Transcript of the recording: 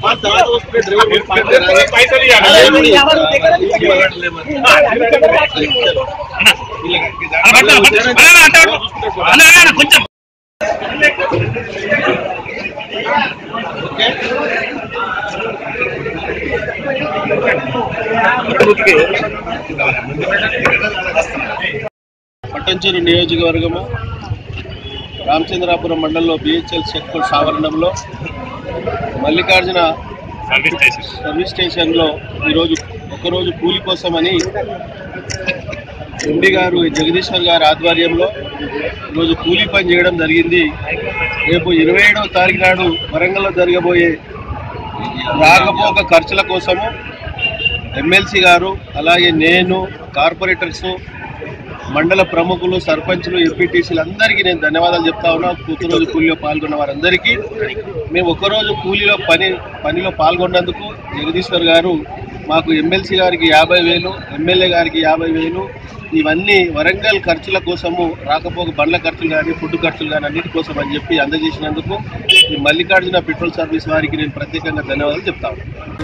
పైసలు ఎవరు ఇవ్వాలి దగ్గర నుంచి కొంచెం పట్టంచెరు నియోజకవర్గము రామచంద్రాపురం మండలంలో బిహెచ్ఎల్ చెక్కోడ్ సావరణంలో మల్లికార్జున సర్వీస్ స్టేషన్ సర్వీస్ స్టేషన్లో ఈరోజు ఒకరోజు కూలి కోసమని ఎండి గారు జగదీశ్వర్ గారి ఆధ్వర్యంలో ఈరోజు కూలీ పని చేయడం జరిగింది రేపు ఇరవై ఏడవ తారీఖు నాడు వరంగల్లో జరగబోయే రాకపోక ఖర్చుల కోసము ఎమ్మెల్సీ గారు అలాగే నేను కార్పొరేటర్స్ మండల ప్రముఖులు సర్పంచులు ఎంపీటీసీలు అందరికీ నేను ధన్యవాదాలు చెప్తా ఉన్నా కూతురోజు కూలీలో పాల్గొన్న వారందరికీ మేము ఒక్కరోజు కూలీలో పని పనిలో పాల్గొన్నందుకు జగదీశ్వర్ గారు మాకు ఎమ్మెల్సీ గారికి యాభై వేలు ఎమ్మెల్యే గారికి యాభై వేలు ఇవన్నీ వరంగల్ ఖర్చుల కోసము రాకపోక బండ్ల ఖర్చులు కానీ ఫుడ్ ఖర్చులు కానీ అన్నిటి కోసం అని చెప్పి అందజేసినందుకు ఈ మల్లికార్జున పెట్రోల్ సర్వీస్ వారికి నేను ప్రత్యేకంగా ధన్యవాదాలు చెప్తా ఉన్నాను